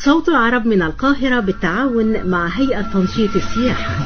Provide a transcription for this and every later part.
صوت العرب من القاهرة بالتعاون مع هيئة تنشيط السياحة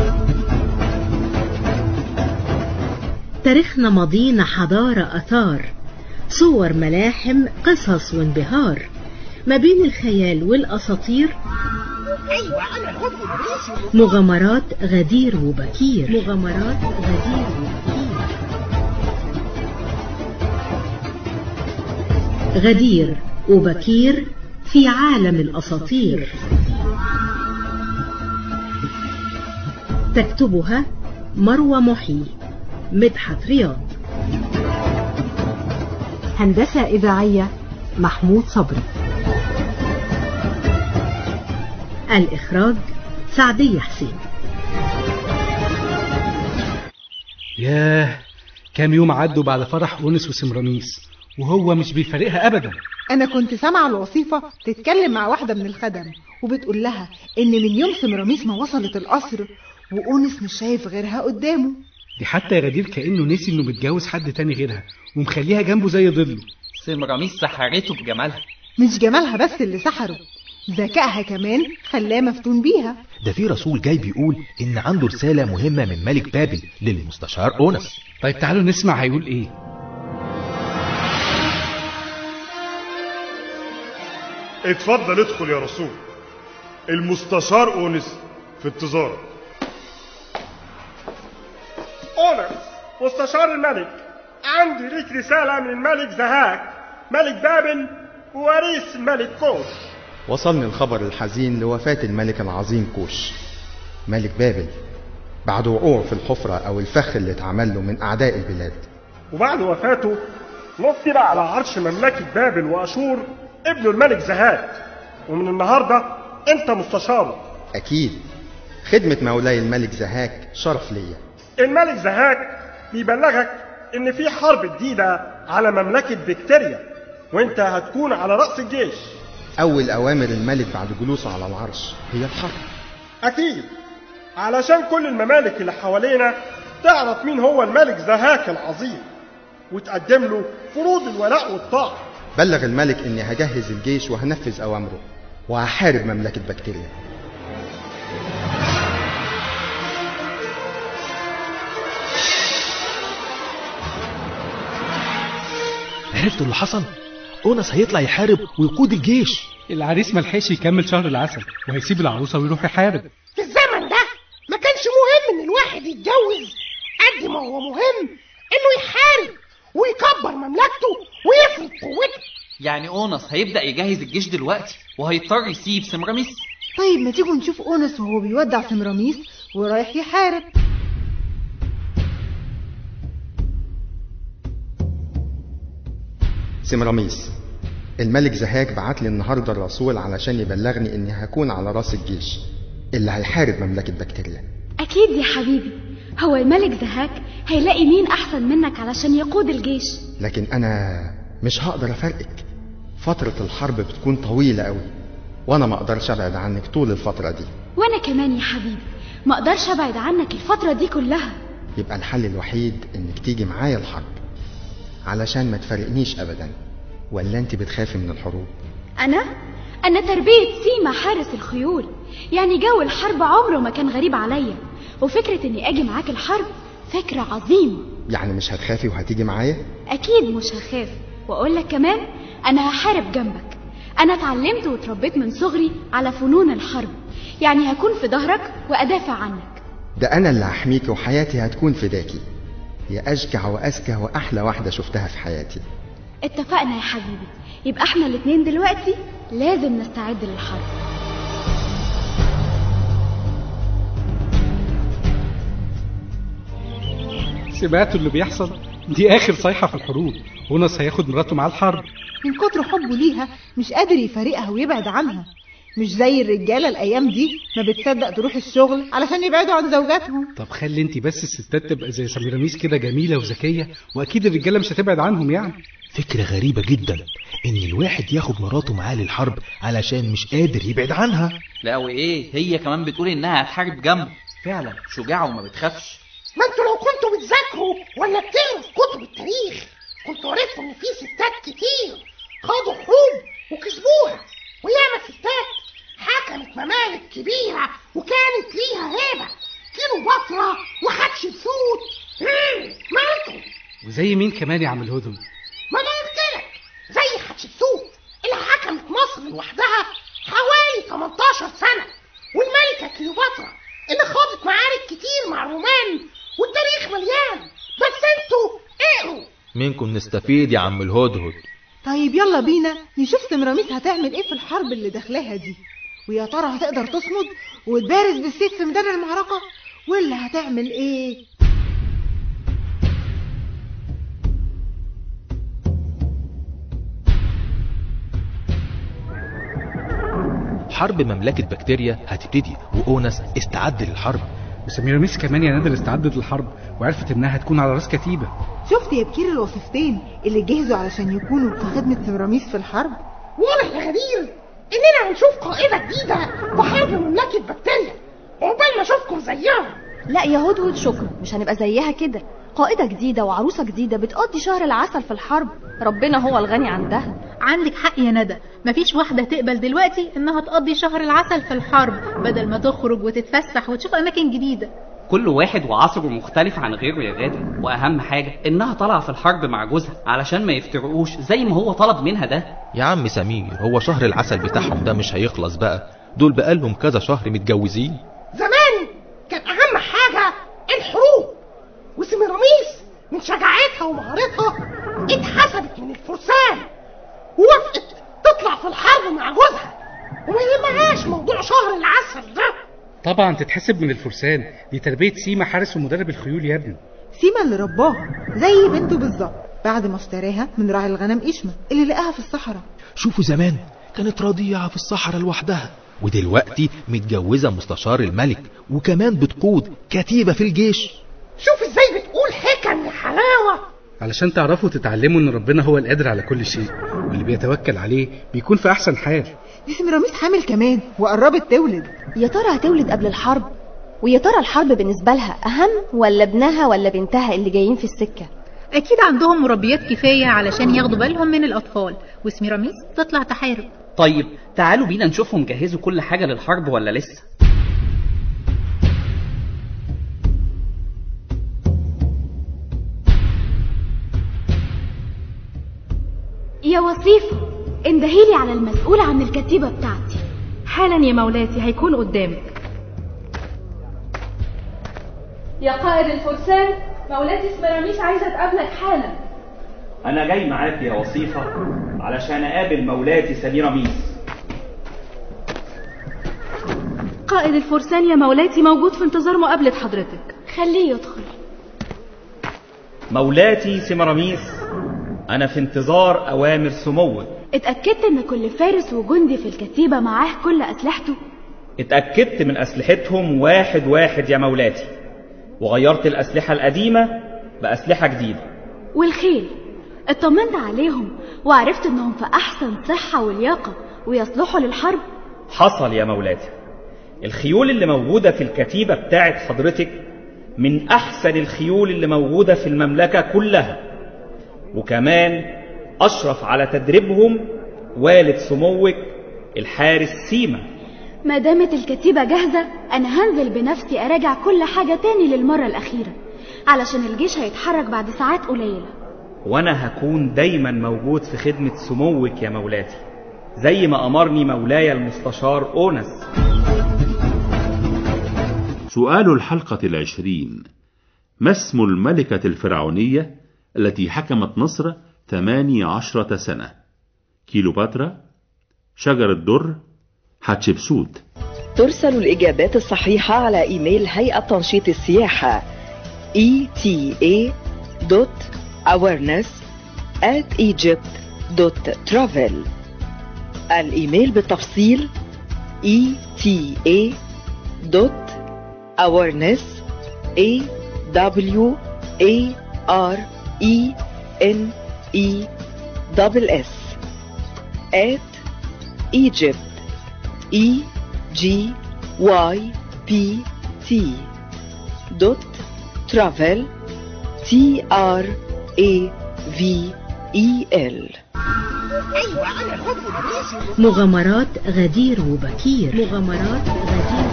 تاريخنا ماضينا حضارة أثار صور ملاحم قصص وانبهار ما بين الخيال والأساطير مغامرات غدير وبكير مغامرات غدير وبكير غدير وبكير في عالم الأساطير تكتبها مروى محي مدحت رياض هندسة إذاعية محمود صبري الإخراج سعدية حسين ياه كام يوم عدوا بعد فرح أونس وسمرانيس وهو مش بيفارقها أبدا أنا كنت سامعة الوصيفة تتكلم مع واحدة من الخدم وبتقول لها إن من يوم سمراميس ما وصلت القصر وأونس مش شايف غيرها قدامه دي حتى يا غدير كأنه نسي إنه متجوز حد تاني غيرها ومخليها جنبه زي ظله سمراميس سحرته بجمالها مش جمالها بس اللي سحره ذكائها كمان خلاه مفتون بيها ده في رسول جاي بيقول إن عنده رسالة مهمة من ملك بابل للمستشار أونس طيب تعالوا نسمع هيقول إيه اتفضل ادخل يا رسول المستشار أونس في انتظارك أونس مستشار الملك عندي ليك رسالة من الملك زهاك ملك بابل ووريث الملك كوش وصلني الخبر الحزين لوفاة الملك العظيم كوش ملك بابل بعد وقوعه في الحفرة أو الفخ اللي اتعمل له من أعداء البلاد وبعد وفاته نصب على عرش مملكة بابل وأشور ابنه الملك زهاك ومن النهاردة أنت مستشاره أكيد خدمة مولاي الملك زهاك شرف ليا الملك زهاك بيبلغك إن في حرب جديدة على مملكة بكتيريا وأنت هتكون على رأس الجيش أول أوامر الملك بعد جلوسه على العرش هي الحرب أكيد علشان كل الممالك اللي حوالينا تعرف مين هو الملك زهاك العظيم وتقدم له فروض الولاء والطاعة بلغ الملك إني هجهز الجيش وهنفذ أوامره وهحارب مملكة بكتيريا عرفتوا اللي حصل؟ أونس هيطلع يحارب ويقود الجيش العريس ملحقش يكمل شهر العسل وهيسيب العروسة ويروح يحارب في الزمن ده ما كانش مهم ان الواحد يتجوز قد ما هو مهم انه يحارب ويكبر مملكته ويفرض قوته يعني أونس هيبدأ يجهز الجيش دلوقتي وهيضطر يسيب سمراميس طيب ما تيجوا نشوف أونس وهو بيودع سمراميس ورايح يحارب سمراميس الملك زهاك بعت لي النهارده الرسول علشان يبلغني اني هكون على راس الجيش اللي هيحارب مملكة بكتيريا أكيد يا حبيبي هو الملك زهاك هيلاقي مين أحسن منك علشان يقود الجيش لكن انا مش هقدر افرقك فترة الحرب بتكون طويلة قوي وانا ما اقدرش ابعد عنك طول الفترة دي وأنا كمان يا حبيبي ما أقدرش أبعد عنك الفترة دي كلها يبقى الحل الوحيد انك تيجي معايا الحرب علشان ما تفارقنيش ابدا ولا انت بتخافي من الحروب أنا؟ أنا تربية سيما حارس الخيول يعني جو الحرب عمره ما كان غريب عليا وفكرة إني أجي معاك الحرب فكرة عظيمة يعني مش هتخافي وهتيجي معايا أكيد مش هخاف وأقول لك كمان أنا هحارب جنبك أنا اتعلمت واتربيت من صغري على فنون الحرب يعني هكون في ظهرك وأدافع عنك ده انا اللي هحميكي وحياتي هتكون فداكي يا اشجع واذكى واحلى واحدة شفتها في حياتي اتفقنا يا حبيبي يبقى احنا الاتنين دلوقتي لازم نستعد للحرب سمعتوا اللي بيحصل دي آخر صيحة في الحروب أونس هياخد مراته معاه الحرب من كتر حبه ليها مش قادر يفارقها ويبعد عنها مش زي الرجالة الأيام دي ما بتصدق تروح الشغل علشان يبعدوا عن زوجاتهم طب خلي انت بس الستات تبقى زي سميراميس كده جميلة وذكية وأكيد الرجالة مش هتبعد عنهم يعني فكرة غريبة جدا إن الواحد ياخد مراته معاه للحرب علشان مش قادر يبعد عنها لا وإيه هي كمان بتقول إنها هتحارب جنبه فعلا شجاعة وما بتخافش ما انتوا لو كنتوا بتذاكروا ولا بتقروا في كتب التاريخ كنتوا عرفتوا ان في ستات كتير خاضوا حروب وكسبوها وياما ستات ممالك كبيرة وكانت ليها هيبة كيلوباترا وحتشبسوت مم، مالكم وزي مين كمان يا عم الهدهد ما انا قلت لك زي حتشبسوت اللي حكمت مصر لوحدها حوالي 18 سنة والملكة كليوباترا اللي خاضت معارك كتير مع الرومان والتاريخ مليان بس انتوا اقروا منكم نستفيد يا عم الهدهد طيب يلا بينا نشوف سمراميس هتعمل ايه في الحرب اللي داخلاها دي ويا ترى هتقدر تصمد وتبارز بالسيف في ميدان المعركة ولا هتعمل ايه حرب مملكة بكتيريا هتبتدي وأونس استعد للحرب وسميراميس كمان يا نادر استعدت للحرب وعرفت انها هتكون على راس كتيبه شفت يا بكير الوصفتين اللي جهزوا علشان يكونوا في خدمة سمراميس في الحرب واضح يا غدير اننا هنشوف قائدة جديدة في حرب مملكة بكتيريا عقبال ما اشوفكم زيها لا يا هدهد شكرا مش هنبقى زيها كده قائدة جديدة وعروسة جديدة بتقضي شهر العسل في الحرب ربنا هو الغني عندها عندك حق يا ندى مفيش واحدة تقبل دلوقتي انها تقضي شهر العسل في الحرب بدل ما تخرج وتتفسح وتشوف اماكن جديدة كل واحد وعصره مختلف عن غيره يا غادة واهم حاجة انها طالعة في الحرب مع جوزها علشان ما يفترقوش زي ما هو طلب منها ده يا عم سمير هو شهر العسل بتاعهم ده مش هيخلص بقى دول بقالهم كذا شهر متجوزين زمان كان اهم حاجة الحروب وسميراميس من شجاعتها ومهارتها اتحسبت من الفرسان ووافقت تطلع في الحرب مع جوزها وما يهمهاش موضوع شهر العسل ده طبعا تتحسب من الفرسان دي تربيه سيما حارس ومدرب الخيول يا ابني سيما اللي رباها زي بنته بالظبط بعد ما اشتراها من راعي الغنم إشمة اللي لقاها في الصحراء شوفوا زمان كانت رضيعة في الصحراء لوحدها ودلوقتي متجوزة مستشار الملك وكمان بتقود كتيبة في الجيش شوف ازاي بتقول حكم يا حلاوة علشان تعرفوا تتعلموا ان ربنا هو القادر على كل شيء واللي بيتوكل عليه بيكون في احسن حال دي سمراميس حامل كمان وقربت تولد يا ترى هتولد قبل الحرب ويا ترى الحرب بالنسبة لها أهم ولا ابنها ولا بنتها اللي جايين في السكة اكيد عندهم مربيات كفاية علشان ياخدوا بالهم من الاطفال وسميراميس تطلع تحارب طيب تعالوا بينا نشوفهم جهزوا كل حاجة للحرب ولا لسه يا وصيفة اندهيلي على المسؤول عن الكتيبة بتاعتي حالا يا مولاتي هيكون قدامك يا قائد الفرسان مولاتي سمراميس عايزة تقابلك حالا أنا جاي معاك يا وصيفة علشان أقابل مولاتي سميراميس قائد الفرسان يا مولاتي موجود في انتظار مقابلة حضرتك خليه يدخل مولاتي سمراميس أنا في انتظار أوامر سموك اتأكدت ان كل فارس وجندي في الكتيبة معاه كل أسلحته اتأكدت من أسلحتهم واحد واحد يا مولاتي وغيرت الأسلحة القديمة بأسلحة جديدة والخيل اطمنت عليهم وعرفت انهم في احسن صحة ولياقة ويصلحوا للحرب حصل يا مولاتي الخيول اللي موجودة في الكتيبة بتاعت حضرتك من أحسن الخيول اللي موجودة في المملكة كلها وكمان أشرف على تدريبهم والد سموك الحارس سيما ما دامت الكتيبة جاهزة أنا هنزل بنفسي أراجع كل حاجة تاني للمرة الأخيرة علشان الجيش هيتحرك بعد ساعات قليلة وأنا هكون دايما موجود في خدمة سموك يا مولاتي زي ما أمرني مولاي المستشار أونس سؤال الحلقة العشرين ما اسم الملكة الفرعونية التي حكمت مصر ثماني عشرة سنة كيلوباترا شجر الدر حتشبسوت ترسل الإجابات الصحيحة على إيميل هيئة تنشيط السياحة eta.awareness at egypt.travel الإيميل بالتفصيل eta.awareness a w a r e n e double s at Egypt E G Y P T dot travel T R A V E L ايوه انا الحب الانجليزي مغامرات غدير وبكير مغامرات غدير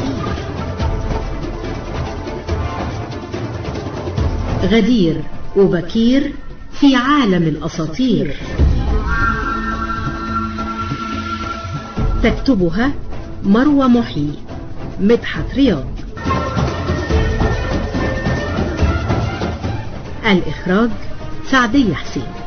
غدير وبكير في عالم الأساطير تكتبها مروى محي مدحت رياض الإخراج سعدية حسين